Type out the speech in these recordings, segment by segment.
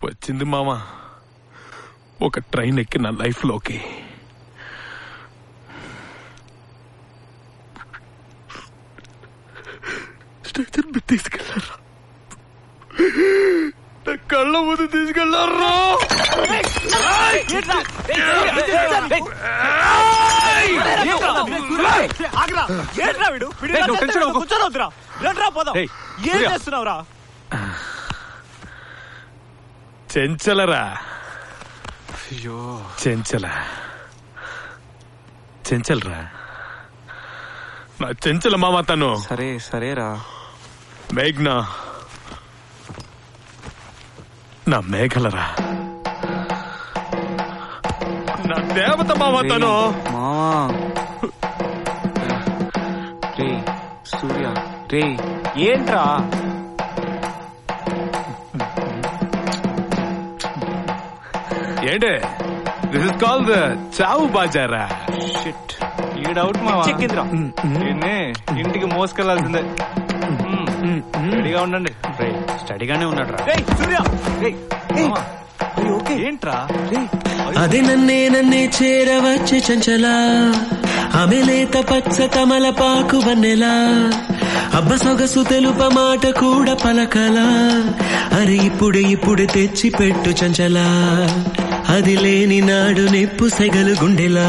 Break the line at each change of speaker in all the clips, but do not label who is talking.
వచ్చింది మామ ఒక ట్రైన్ ఎక్కి నా లైఫ్లోకి స్ట్రెచర్ మీద తీసుకెళ్ళారా నా కళ్ళ ముందు తీసుకెళ్ళారా ఏయ్,
ఏం
సూర్య.
చేస్తున్నావురా
చెంచలరా
అయ్యో
చెంచల చెంచలరా నా చెంచల మామ తను
సరే సరేరా
మేఘ్నా నా మేఘలరా నా దేవత మామ తను
మావా రే సూర్య రే ఏంట్రా
ఏంటే దిస్ ఇస్ కాల్ ద చావు బాజారా
షిట్ ఈ డౌట్ మావా
చెక్కిందిరా.
దీన్నే ఇంటికి మోసుకెళ్లాల్సిందే రెడీగా ఉండండి
స్టడీగానే ఉన్నాడు రా
రేయ్ సూర్య రేయ్ మావా. ఏంట్రా
అది నన్నే నన్నే చేరవచ్చే చంచల ఆమె లేత పచ్చ తమలపాకు వన్నెలా అబ్బ సొగసు తెలుప మాట కూడా పలకలా అరే ఇప్పుడు ఇప్పుడు తెచ్చి పెట్టు చంచల అది లేని నాడు నెప్పు సెగలు గుండెలా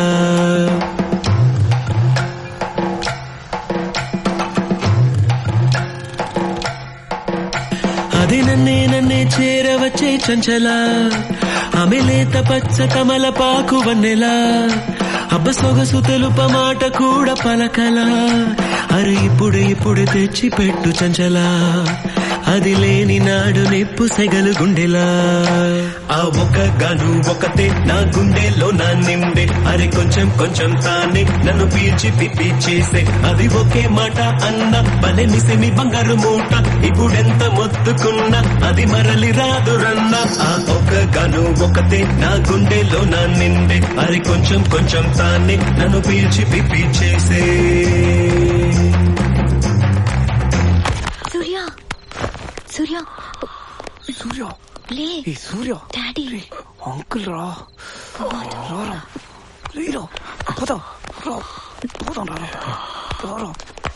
అది నన్నే నన్నే చేరవచ్చే చంచల ఆమె లేత పచ్చ తమలపాకు వన్నెలా అబ్బ సొగసు తెలుప మాట కూడా పలకలా అరే ఇప్పుడు ఇప్పుడు తెచ్చి పెట్టు చంచల అది లేని నాడు నెప్పు సెగలు గుండెలా ఆ ఒక గను ఒకతే నా గుండెలో నా నిండే అరే కొంచెం కొంచెం తానే నన్ను పీల్చి పిప్పి చేసే అది ఒకే మాట అన్న బలె మిసిమి బంగారు మూట ఇప్పుడెంత మొత్తుకున్నా అది మరలి రాదు రన్న ఆ ఒక గను ఒకతే నా గుండెలో నా నిండే అరే కొంచెం కొంచెం తానే నన్ను పీల్చి పిప్పి చేసే
సూర్య సూర్య
సూర్య
లే
ఏ సూర్య
డాడీ
అంకుల్ రా రారా రేరా పోదాం రా పోదాం రా రారా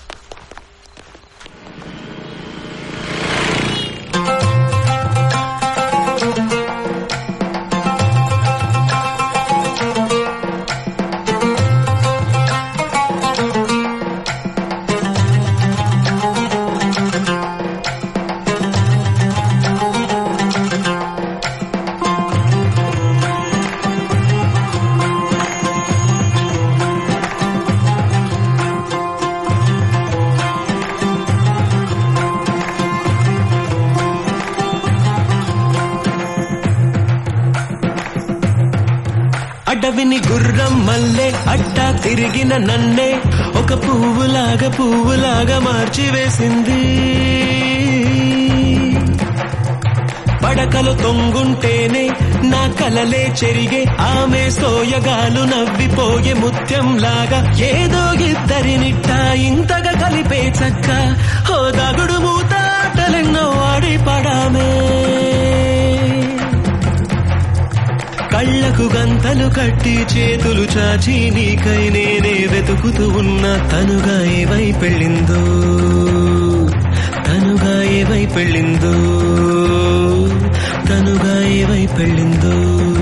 అడవిని గుర్రం మల్లె అట్టా తిరిగిన నన్నే ఒక పువ్వులాగా పువ్వులాగా మార్చి వేసింది పడకలు తొంగుంటేనే నా కలలే చెరిగే ఆమె సోయగాలు నవ్విపోయే ముత్యంలాగా ఏదో ఇద్దరినిట్ట ఇంతగా కలిపే చక్క హోదాగుడు మూతాటలెన్నో ఆడి పడామే కళ్ళకు గంతలు కట్టి చేతులు చాచి నీకై నేనే వెతుకుతూ ఉన్న తనుగా ఏవై పెళ్ళిందో తనుగా ఏవై పెళ్ళిందో తనుగా ఏవై పెళ్ళిందో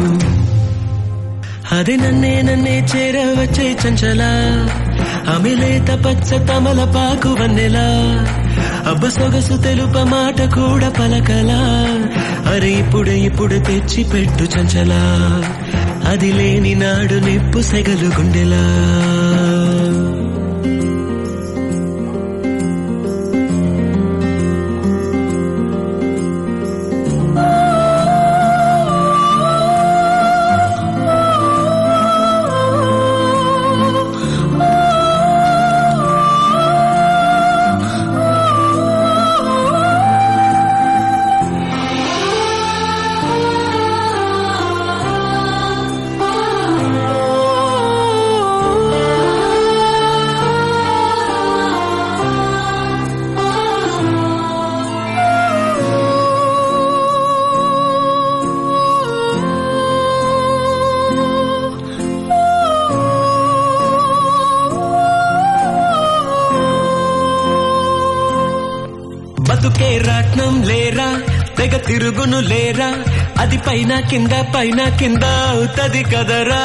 అది నన్నే నన్నే చేరవచ్చే చంచల ఆమె లేత పచ్చ తమలపాకు వన్నెలా అబ్బ సొగసు తెలుప మాట కూడా పలకలా అరే ఇప్పుడు ఇప్పుడు తెచ్చి పెట్టు చంచలా అది లేని నాడు నిప్పు సెగలు గుండెలా తెగ తిరుగును లేరా అది పైన కింద పైన కింద అవుతది కదరా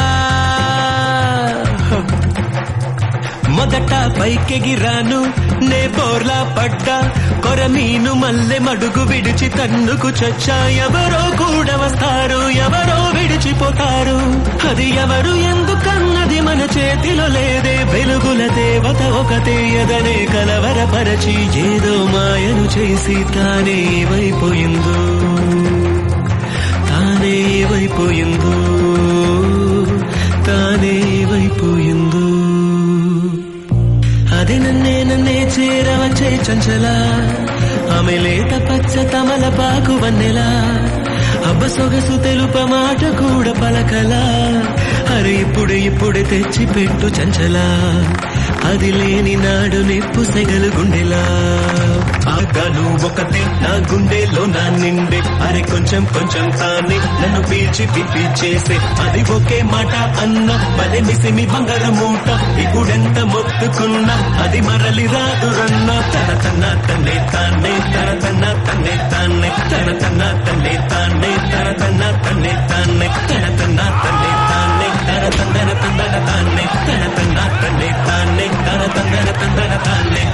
మొదట పైకెగిరాను నే బోర్లా పడ్డా కొరమీను మల్లె మడుగు విడిచి తన్నుకు చచ్చా ఎవరో కూడా వస్తారు ఎవరో విడిచిపోతారు అది ఎవరు ఎందుకన్నది మన చేతిలో లేదే వెలుగుల దేవత ఒకతే ఎదనే కలవరపరచి ఏదో మాయను చేసి తానే ఏమైపోయిందో తానే ఏమైపోయిందో తానే ఏమైపోయిందో అది నన్నే నన్నే చేరవచ్చే చంచలా ఆమె లేత పచ్చ తమల పాకు వన్నెలా అబ్బ సొగసు తెలుప మాట కూడా పలకలా అరే ఇప్పుడు ఇప్పుడే తెచ్చి పెట్టు చంచలా అది లేని నాడు నిప్పు సెగలు గుండెలా ఆగాను ఒకతే నా గుండెలో నా నిండే అరే కొంచెం కొంచెం తానే నన్ను పీల్చి పిప్పి చేసే అది ఒకే మాట అన్న బలె మిసిమి బంగారు మూట ఇప్పుడెంత మొత్తుకున్నా అది మరలి రాదు రన్న తన తన తన్నే తానే తన తన తన్నే తానే తన తన తన్నే తానే తన తన తన్నే తానే తన తన తన్నే తానే తన తందన తందన తానే తన తన తన్నే తానే తన తందన తందన తానే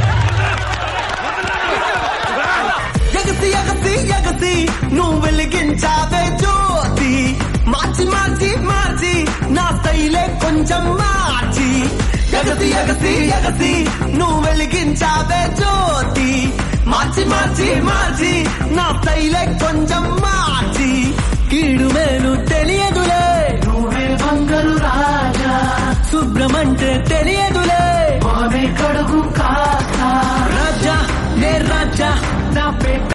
ఎగసి ఎగసి ఎగసి నువ్వు వెలిగించావే జ్యోతి మార్చి మార్చి మార్చి నా స్టైలే కొంచెం మార్చి ఎగసి ఎగసి ఎగసి నువ్వు వెలిగించావే జ్యోతి మార్చి మార్చి మార్చి నా స్టైలే కొంచెం మార్చి కీడు మేలు తెలియదులే నువ్వే బంగారు రాజా శుభ్రమంటే తెలియదు